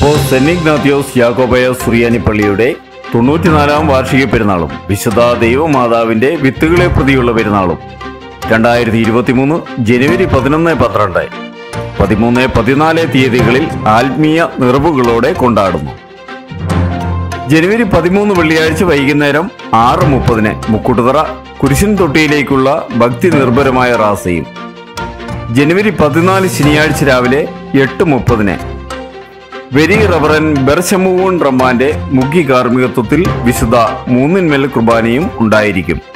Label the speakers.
Speaker 1: ഇപ്പോൾ saint Ignatius യാക്കോബയ സുറിയാനി പള്ളിയുടെ തൊണ്ണൂറ്റിനാലാം വാർഷിക പെരുന്നാളും വിശുദ്ധ ദൈവമാതാവിന്റെ വിത്തുകളെ പ്രതിയുള്ള പെരുന്നാളും രണ്ടായിരത്തി ഇരുപത്തിമൂന്ന് ജനുവരി പതിനൊന്ന് പന്ത്രണ്ട് പതിമൂന്ന് പതിനാല് തീയതികളിൽ ആത്മീയ നിറവുകളോടെ കൊണ്ടാടുന്നു ജനുവരി പതിമൂന്ന് വെള്ളിയാഴ്ച വൈകുന്നേരം ആറ് മുപ്പതിന് മുക്കുട്ടുതറ കുരിശൻ തൊട്ടിയിലേക്കുള്ള ഭക്തി നിർഭരമായ റാസയും ജനുവരി പതിനാല് ശനിയാഴ്ച രാവിലെ എട്ട് മുപ്പതിന് വെരി റവറൻ ബെർശമൂവൺ റമ്മാന്റെ മുഖ്യ കാർമ്മികത്വത്തിൽ വിശുദ്ധ മൂന്നിന്മേൽ കുർബാനയും ഉണ്ടായിരിക്കും